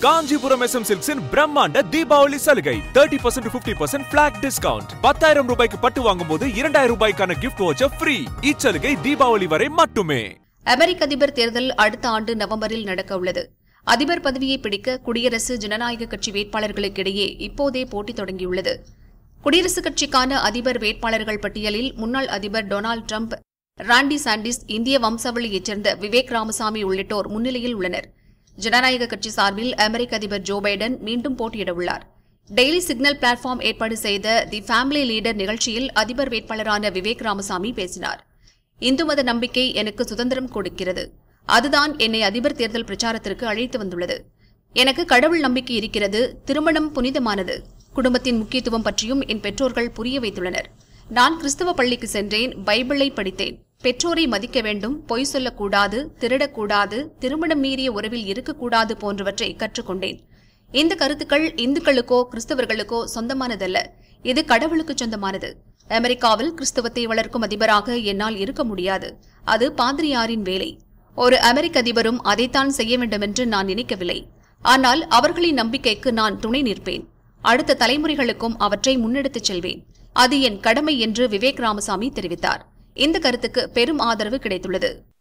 Kanchipuram SM சில்க்ஸின் பிரம்மாண்ட தீபாவளி சலுகை thirty percent fifty percent flat discount பத்தாயிரம் ரூபாய்க்கு பட்டு வாங்கும் போது இரண்டாயிரம் ரூபாய்க்கான கிஃப்ட் வவுச்சர் ஃப்ரீ இச்சலுகை தீபாவளி வரை மட்டுமே அமெரிக்க அதிபர் தேர்தல் அடுத்த ஆண்டு நவம்பரில் நடக்க உள்ளது அதிபர் பதவியை பிடிக்க குடியரசு ஜனநாயக கட்சி வேட்பாளர்களுக்கிடையே இப்போதே போட்டி தொடங்கியுள்ளது குடியரசுக் கட்சிக்கான அதிபர் வேட்பாளர்கள் பட்டியலில் முன்னாள் அதிபர் டொனால்டு டிரம்ப் ராண்டி சாண்டிஸ் இந்திய வம்சாவளியைச் சேர்ந்த விவேக் ராமசாமி உள்ளிட்டோர் முன்னிலையில் உள்ளனர் ஜனநாயக கட்சி சார்பில் அமெரிக்க அதிபர் ஜோ பைடன் மீண்டும் போட்டியிட உள்ளார் டெய்லி சிக்னல் பிளாட்ஃபார்ம் ஏற்பாடு செய்த தி ஃபேமிலி லீடர் நிகழ்ச்சியில் அதிபர் வேட்பாளரான விவேக் ராமசாமி பேசினார் இந்து மத நம்பிக்கை எனக்கு சுதந்திரம் கொடுக்கிறது அதுதான் என்னை அதிபர் தேர்தல் பிரச்சாரத்திற்கு அழைத்து வந்துள்ளது எனக்கு கடவுள் நம்பிக்கை இருக்கிறது திருமணம் புனிதமானது குடும்பத்தின் முக்கியத்துவம் பற்றியும் என் பெற்றோர்கள் புரிய வைத்துள்ளனர் நான் கிறிஸ்தவ பள்ளிக்கு சென்றேன் பைபிளை படித்தேன் பெற்றோரை மதிக்க வேண்டும் பொய் சொல்லக்கூடாது திருடக்கூடாது திருமணம் மீறிய உறவில் இருக்கக்கூடாது போன்றவற்றை கற்றுக்கொண்டேன் இந்த கருத்துக்கள் இந்துக்களுக்கோ கிறிஸ்தவர்களுக்கோ சொந்தமானதல்ல இது கடவுளுக்கு சொந்தமானது அமெரிக்காவில் கிறிஸ்தவத்தை வளர்க்கும் அதிபராக என்னால் இருக்க முடியாது அது பாதிரியாரின் வேலை ஒரு அமெரிக்க அதிபரும் அதைத்தான் செய்ய வேண்டுமென்று நான் நினைக்கவில்லை ஆனால் அவர்களின் நம்பிக்கைக்கு நான் துணை நிற்பேன் அடுத்த தலைமுறைகளுக்கும் அவற்றை முன்னெடுத்துச் செல்வேன் அது என் கடமை என்று விவேக் ராமசாமி தெரிவித்தார் இந்த கருத்துக்கு பெரும் ஆதரவு கிடைத்துள்ளது